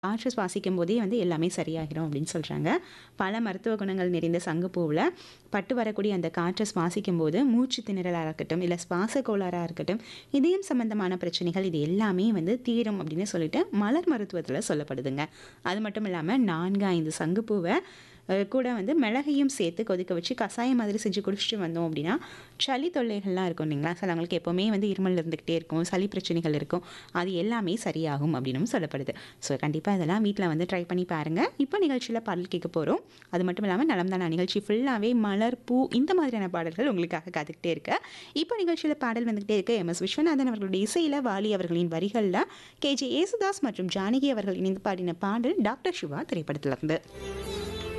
காற்று சுவாசிக்கும் போதே வந்து எல்லாமே சரியாகிடும் அப்படின்னு சொல்கிறாங்க பல மருத்துவ குணங்கள் நிறைந்த சங்குப்பூவில் பட்டு வரக்கூடிய அந்த காற்றை சுவாசிக்கும் போது மூச்சு திணறலாக இருக்கட்டும் இல்லை சுவாச கோளாறாக இருக்கட்டும் இதயம் சம்பந்தமான பிரச்சனைகள் இது எல்லாமே வந்து தீரும் அப்படின்னு சொல்லிட்டு மலர் மருத்துவத்தில் சொல்லப்படுதுங்க அது மட்டும் இல்லாமல் நான்கு ஐந்து சங்குப்பூவை அஹ், கூட வந்து மிளகையும் சேர்த்து கொதிக்க வச்சு கஷாயம் மாதிரி செஞ்சு குடிச்சிட்டு வந்தோம் அப்படின்னா சளி தொல்லைகள்லாம் இருக்கும் இல்லைங்களா சிலவங்களுக்கு எப்போவுமே வந்து இருமல் இருந்துக்கிட்டே இருக்கும் சளி பிரச்சனைகள் இருக்கும் அது எல்லாமே சரியாகும் அப்படின்னும் சொல்லப்படுது ஸோ கண்டிப்பாக இதெல்லாம் வீட்டில் வந்து ட்ரை பண்ணி பாருங்கள் இப்போ நிகழ்ச்சியில் பாடல் கேட்க போகிறோம் அது மட்டும் இல்லாமல் நலம்தானா நிகழ்ச்சி ஃபுல்லாகவே மலர் பூ இந்த மாதிரியான பாடல்கள் உங்களுக்காக காத்துக்கிட்டே இருக்கு இப்போ நிகழ்ச்சியில் பாடல் வந்துக்கிட்டே இருக்கு எம் எஸ் விஸ்வநாதன் அவர்களுடைய இசையில் வாலி அவர்களின் வரிகளில் கேஜே ஏசுதாஸ் மற்றும் ஜானகி அவர்கள் இணைந்து பாடின பாடல் டாக்டர் சிவா திரைப்படத்திலிருந்து